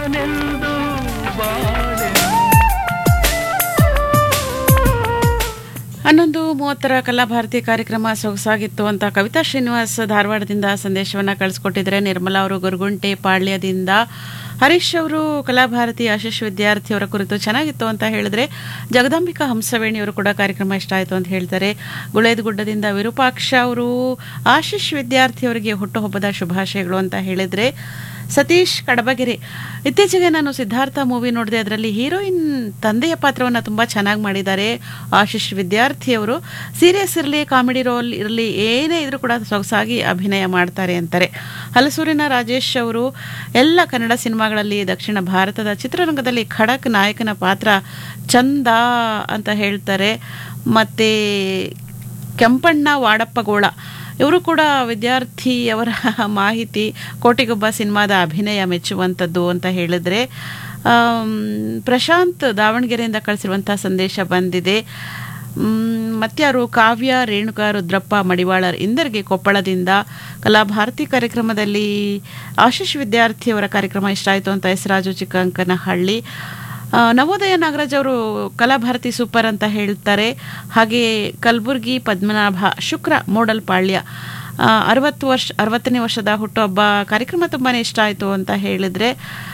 ನಾನೆಂದು ಬಾಳೆ ಹನ್ನೊಂದು ಮೂವತ್ತರ ಕಲಾಭಾರತಿ ಕಾರ್ಯಕ್ರಮ ಸೊಗಸಾಗಿತ್ತು ಅಂತ ಕವಿತಾ ಶ್ರೀನಿವಾಸ್ ಧಾರವಾಡದಿಂದ ಸಂದೇಶವನ್ನ ಕಳಿಸ್ಕೊಟ್ಟಿದ್ರೆ ನಿರ್ಮಲಾ ಅವರು ಗುರುಗುಂಟೆ ಪಾಳ್ಯದಿಂದ ಹರೀಶ್ ಅವರು ಕಲಾಭಾರತಿ ಆಶೀಶ್ ವಿದ್ಯಾರ್ಥಿಯವರ ಕುರಿತು ಚೆನ್ನಾಗಿತ್ತು ಅಂತ ಹೇಳಿದ್ರೆ ಜಗದಾಂಬಿಕಾ ಹಂಸವೇಣಿಯವರು ಕೂಡ ಕಾರ್ಯಕ್ರಮ ಇಷ್ಟ ಆಯಿತು ಅಂತ ಹೇಳ್ತಾರೆ ಗುಳೇದಗುಡ್ಡದಿಂದ ವಿರೂಪಾಕ್ಷ ಅವರು ಆಶೀಶ್ ವಿದ್ಯಾರ್ಥಿಯವರಿಗೆ ಹುಟ್ಟುಹಬ್ಬದ ಶುಭಾಶಯಗಳು ಅಂತ ಹೇಳಿದ್ರೆ ಸತೀಶ್ ಕಡಬಗೆರೆ ಇತ್ತೀಚೆಗೆ ನಾನು ಸಿದ್ಧಾರ್ಥ ಮೂವಿ ನೋಡಿದೆ ಅದರಲ್ಲಿ ಹೀರೋಯಿನ್ ತಂದೆಯ ಪಾತ್ರವನ್ನು ತುಂಬ ಚೆನ್ನಾಗಿ ಮಾಡಿದ್ದಾರೆ ಆಶೀಶ್ ವಿದ್ಯಾರ್ಥಿಯವರು ಸೀರಿಯಸ್ ಇರಲಿ ಕಾಮಿಡಿ ರೋಲ್ ಇರಲಿ ಏನೇ ಇದ್ರೂ ಕೂಡ ಸೊಗಸಾಗಿ ಅಭಿನಯ ಮಾಡ್ತಾರೆ ಅಂತಾರೆ ಹಲಸೂರಿನ ರಾಜೇಶ್ ಅವರು ಎಲ್ಲ ಕನ್ನಡ ಸಿನಿಮಾಗಳಲ್ಲಿ ದಕ್ಷಿಣ ಭಾರತದ ಚಿತ್ರರಂಗದಲ್ಲಿ ಖಡಕ್ ನಾಯಕನ ಪಾತ್ರ ಚಂದ ಅಂತ ಹೇಳ್ತಾರೆ ಮತ್ತು ಕೆಂಪಣ್ಣ ವಾಡಪ್ಪಗೋಳ ಇವರು ಕೂಡ ವಿದ್ಯಾರ್ಥಿಯವರ ಮಾಹಿತಿ ಕೋಟಿಗೊಬ್ಬ ಸಿನಿಮಾದ ಅಭಿನಯ ಮೆಚ್ಚುವಂಥದ್ದು ಅಂತ ಹೇಳಿದ್ರೆ ಆಮ್, ಪ್ರಶಾಂತ್ ದಾವಣಗೆರೆಯಿಂದ ಕಳಿಸಿರುವಂಥ ಸಂದೇಶ ಬಂದಿದೆ ಮ್, ಮತ್ಯಾರು ಕಾವ್ಯ ರೇಣುಕಾ ರುದ್ರಪ್ಪ ಮಡಿವಾಳರ್ ಇಂದರ್ಗೆ ಕೊಪ್ಪಳದಿಂದ ಕಲಾಭಾರತಿ ಕಾರ್ಯಕ್ರಮದಲ್ಲಿ ಆಶೀಶ್ ವಿದ್ಯಾರ್ಥಿಯವರ ಕಾರ್ಯಕ್ರಮ ಇಷ್ಟ ಆಯಿತು ಅಂತ ಹೆಸರಾಜು ಚಿಕ್ಕಂಕನಹಳ್ಳಿ ಆ, ನವೋದಯ ನಾಗರಾಜ್ ಅವರು ಕಲಾಭಾರತಿ ಸೂಪರ್ ಅಂತ ಹೇಳ್ತಾರೆ ಹಾಗೆ ಕಲಬುರ್ಗಿ ಪದ್ಮನಾಭ ಶುಕ್ರ ಮೂಡಲ್ಪಾಳ್ಯ ಅರವತ್ತು ವರ್ಷ ಅರವತ್ತನೇ ವರ್ಷದ ಹುಟ್ಟುಹಬ್ಬ ಕಾರ್ಯಕ್ರಮ ತುಂಬಾ ಇಷ್ಟ ಆಯಿತು ಅಂತ ಹೇಳಿದರೆ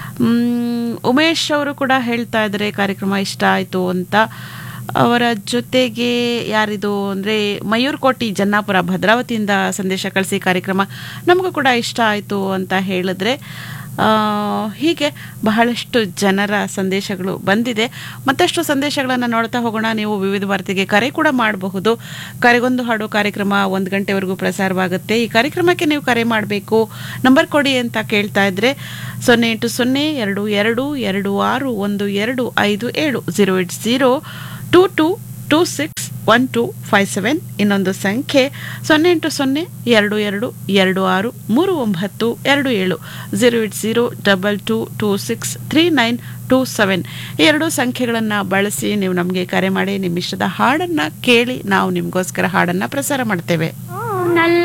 ಮ್, ಉಮೇಶ್ ಅವರು ಕೂಡ ಹೇಳ್ತಾ ಇದ್ದಾರೆ ಕಾರ್ಯಕ್ರಮ ಇಷ್ಟ ಆಯಿತು ಅಂತ ಅವರ ಜೊತೆಗೆ ಯಾರಿದು ಅಂದರೆ ಮಯೂರ್ಕೋಟಿ ಜನ್ನಾಪುರ ಭದ್ರಾವತಿಯಿಂದ ಸಂದೇಶ ಕಳಿಸಿ ಕಾರ್ಯಕ್ರಮ ನಮಗೂ ಕೂಡ ಇಷ್ಟ ಆಯಿತು ಅಂತ ಹೇಳಿದ್ರೆ ಆ, ಹೀಗೆ ಬಹಳಷ್ಟು ಜನರ ಸಂದೇಶಗಳು ಬಂದಿದೆ ಮತ್ತಷ್ಟು ಸಂದೇಶಗಳನ್ನು ನೋಡ್ತಾ ಹೋಗೋಣ ನೀವು ವಿವಿಧ ವಾರ್ತೆಗೆ ಕರೆ ಕೂಡ ಮಾಡಬಹುದು ಕರೆಗೊಂದು ಹಾಡು ಕಾರ್ಯಕ್ರಮ ಒಂದು ಗಂಟೆವರೆಗೂ ಪ್ರಸಾರವಾಗುತ್ತೆ ಈ ಕಾರ್ಯಕ್ರಮಕ್ಕೆ ನೀವು ಕರೆ ಮಾಡಬೇಕು ನಂಬರ್ ಕೊಡಿ ಅಂತ ಕೇಳ್ತಾ ಇದ್ರೆ ಸೊನ್ನೆ ಎಂಟು ಸೊನ್ನೆ ಎರಡು ಎರಡು ಎರಡು ಆರು ಒಂದು ಎರಡು ಐದು ಏಳು zero eight zero two two two six one two five seven ಇನ್ನೊಂದು ಸಂಖ್ಯೆ ಸೊನ್ನೆ ಎಂಟು ಸೊನ್ನೆ ಎರಡು ಎರಡು ಎರಡು ಆರು ಮೂರು ಒಂಬತ್ತು ಎರಡು ಏಳು zero eight zero double two two six three nine two seven ಈ ಎರಡು ಸಂಖ್ಯೆಗಳನ್ನು ಬಳಸಿ ನೀವು ನಮಗೆ ಕರೆ ಮಾಡಿ ನಿಮ್ಮ ಇಷ್ಟದ ಹಾಡನ್ನು ಕೇಳಿ ನಾವು ನಿಮಗೋಸ್ಕರ ಹಾಡನ್ನು ಪ್ರಸಾರ ಮಾಡ್ತೇವೆ ನಲ್ಲ